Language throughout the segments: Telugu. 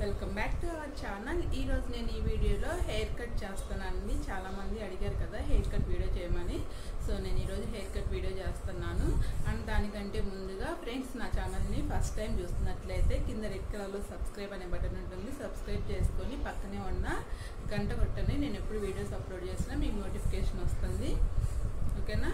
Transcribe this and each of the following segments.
Welcome back to our channel ఈరోజు నేను ఈ వీడియోలో హెయిర్ కట్ చేస్తున్నానండి చాలామంది అడిగారు కదా హెయిర్ కట్ వీడియో చేయమని సో నేను ఈరోజు హెయిర్ కట్ వీడియో చేస్తున్నాను అండ్ దానికంటే ముందుగా ఫ్రెండ్స్ నా ఛానల్ని ఫస్ట్ టైం చూస్తున్నట్లయితే కింద రెడ్ కలర్లో సబ్స్క్రైబ్ అనే బటన్ ఉంటుంది సబ్స్క్రైబ్ చేసుకొని పక్కనే ఉన్న గంట కొట్టని నేను ఎప్పుడు వీడియోస్ అప్లోడ్ చేసినా మీకు నోటిఫికేషన్ వస్తుంది ఓకేనా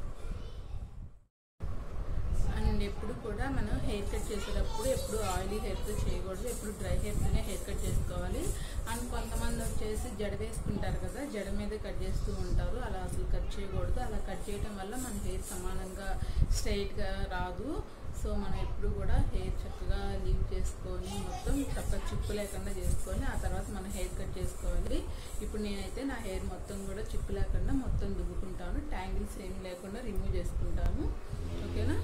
అండ్ ఎప్పుడు కూడా మనం హెయిర్ కట్ చేసేటప్పుడు ఎప్పుడు ఆయిలీ హెయిర్తో చేయకూడదు ఎప్పుడు డ్రై హెయిర్తోనే హెయిర్ కట్ చేసుకోవాలి అండ్ కొంతమంది వచ్చేసి జడ వేసుకుంటారు కదా జడ మీద కట్ చేస్తూ ఉంటారు అలా అసలు కట్ చేయకూడదు అలా కట్ చేయడం వల్ల మన హెయిర్ సమానంగా స్ట్రైట్గా రాదు సో మనం ఎప్పుడు కూడా హెయిర్ చక్కగా లీవ్ చేసుకొని మొత్తం చక్కగా చిక్కు లేకుండా చేసుకొని ఆ తర్వాత మనం హెయిర్ కట్ చేసుకోవాలి ఇప్పుడు నేనైతే నా హెయిర్ మొత్తం కూడా చిక్కు లేకుండా మొత్తం దువ్వుకుంటాను ట్యాంగిల్స్ ఏమి లేకుండా రిమూవ్ చేసుకుంటాను ఓకేనా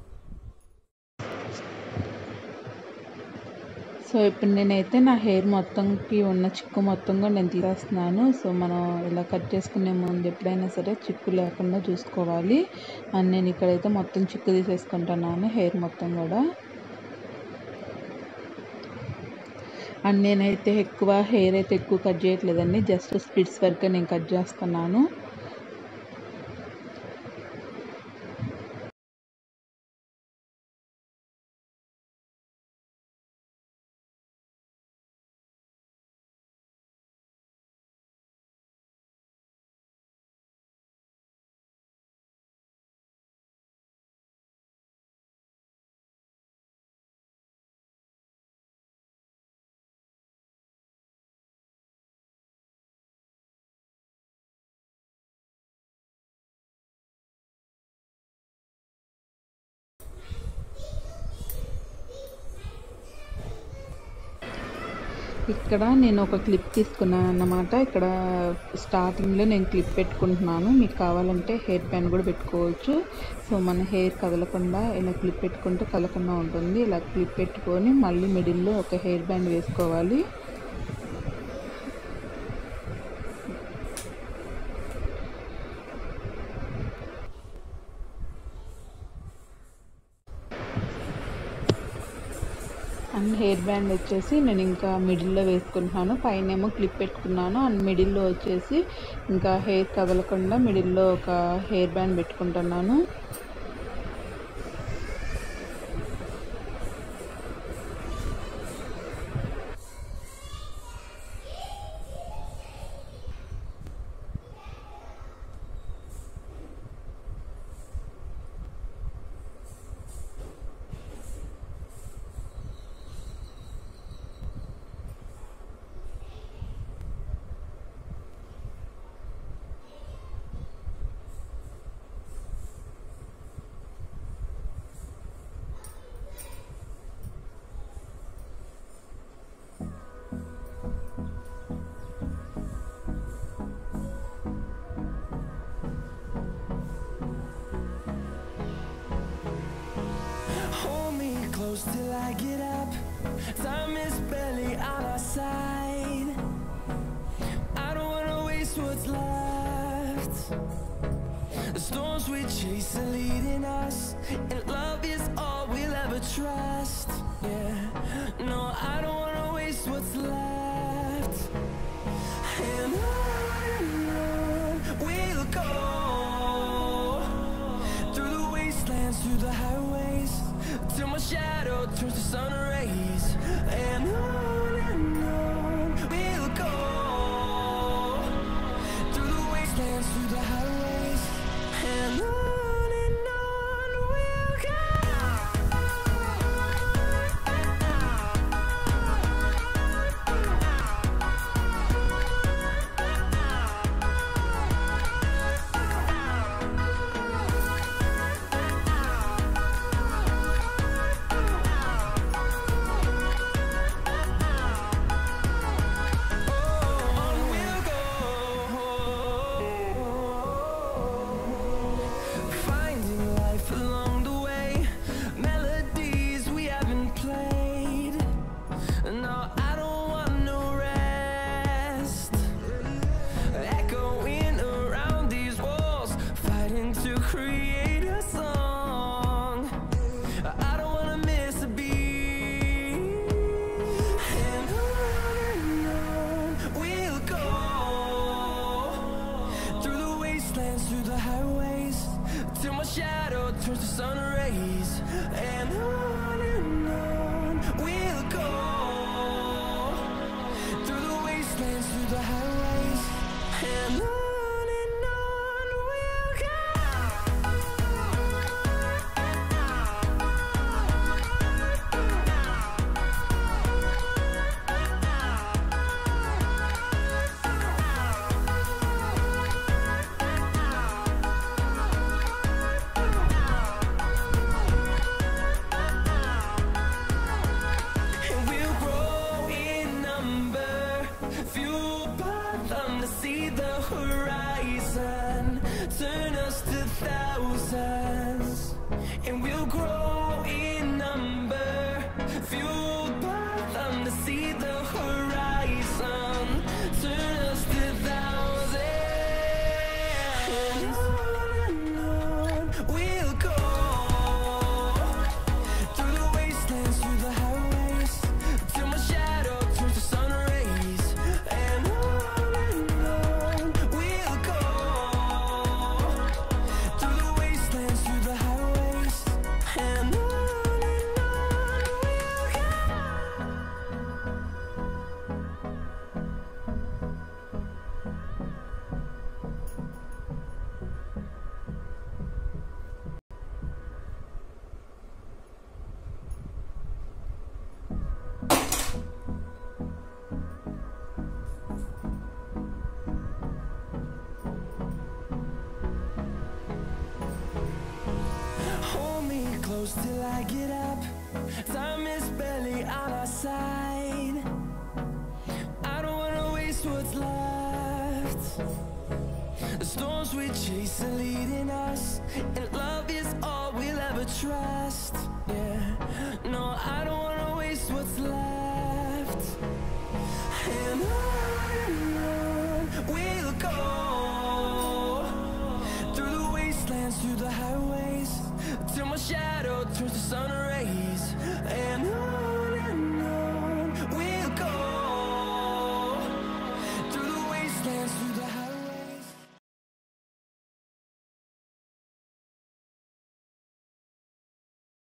సో ఇప్పుడు నేనైతే నా హెయిర్ మొత్తంకి ఉన్న చిక్కు మొత్తం కూడా నేను తీసేస్తున్నాను సో మనం ఇలా కట్ చేసుకునే ముందు ఎప్పుడైనా సరే చిక్కు లేకుండా చూసుకోవాలి అండ్ నేను ఇక్కడైతే మొత్తం చిక్కు తీసేసుకుంటున్నాను హెయిర్ మొత్తం కూడా అండ్ నేనైతే ఎక్కువ హెయిర్ అయితే ఎక్కువ కట్ చేయట్లేదండి జస్ట్ స్ప్లిట్స్ వరకే నేను కట్ చేస్తున్నాను ఇక్కడ నేను ఒక క్లిప్ తీసుకున్నాను అన్నమాట ఇక్కడ స్టార్టింగ్లో నేను క్లిప్ పెట్టుకుంటున్నాను మీకు కావాలంటే హెయిర్ బ్యాండ్ కూడా పెట్టుకోవచ్చు సో మన హెయిర్ కదలకుండా ఇలా క్లిప్ పెట్టుకుంటే కదలకుండా ఉంటుంది ఇలా క్లిప్ పెట్టుకొని మళ్ళీ మిడిల్లో ఒక హెయిర్ బ్యాండ్ వేసుకోవాలి అండ్ హెయిర్ బ్యాండ్ వచ్చేసి నేను ఇంకా మిడిల్లో వేసుకుంటున్నాను పైన ఏమో క్లిప్ పెట్టుకున్నాను అండ్ మిడిల్లో వచ్చేసి ఇంకా హెయిర్ కదలకుండా మిడిల్లో ఒక హెయిర్ బ్యాండ్ పెట్టుకుంటున్నాను Hold me close till I get up. Time is barely on our side. I don't wanna waste what's left. The storms we chase are leading us, and love is all we'll ever trust. Yeah, no, I don't wanna waste what's left. And on and on we'll go through the wastelands, through the highways, till my shadow turns to sun rays. And on and on we'll go through the wastelands, through the highways, and on and on we'll go. turns to sun rays, and on and on we'll go through the wastelands, through the highways, and on and on we'll And we'll grow in number, fueled by them to see the horizon, turn us to thousands. And we'll grow in number, fueled by them to see the horizon, turn us to thousands. And on and on we'll go. Through the wastelands, through the highways, till my shadow turns to sun rays, and on and on we'll go. Through the wastelands, through the highways, and on and on we'll go. Hold me close till I get up. Time is barely on our side. I don't wanna waste what's left. The storms we chase are leading us, and love is all we'll ever trust. Yeah, no, I don't wanna waste what's left.